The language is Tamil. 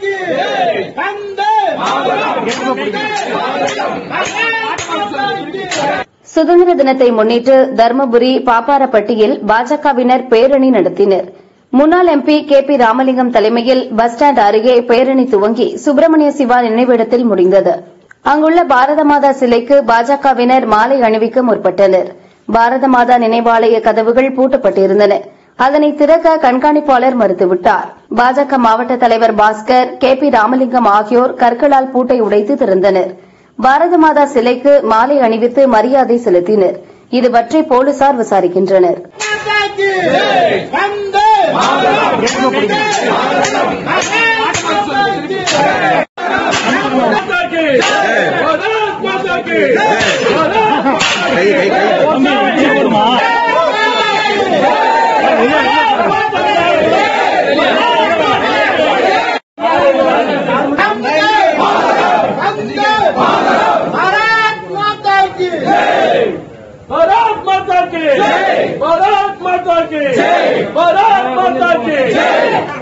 की वंदे சுதந்திர தினத்தை முன்னிட்டு தருமபுரி பாப்பாரப்பட்டியில் பாஜகவினர் பேரணி நடத்தினர் முன்னாள் எம்பி கே பி ராமலிங்கம் தலைமையில் பஸ் ஸ்டாண்ட் அருகே பேரணி துவங்கி சுப்பிரமணிய சிவா நினைவிடத்தில் முடிந்தது அங்குள்ள பாரத மாதா சிலைக்கு பாஜகவினர் மாலை அணிவிக்க முற்பட்டனர் பாரத மாதா நினைவாலய கதவுகள் பூட்டப்பட்டிருந்தன அதனை திறக்க கண்காணிப்பாளர் மறுத்துவிட்டார் பாஜக மாவட்ட தலைவர் பாஸ்கர் கே பி ராமலிங்கம் ஆகியோர் கற்களால் பூட்டை உடைத்து திறந்தனர் பாரத மாதா சிலைக்கு மாலை அணிவித்து மரியாதை செலுத்தினர் இது பற்றி போலீசார் விசாரிக்கின்றனர் माता की वंदे माता की भारत माता की भारत माता की भारत माता की भारत माता की भारत माता की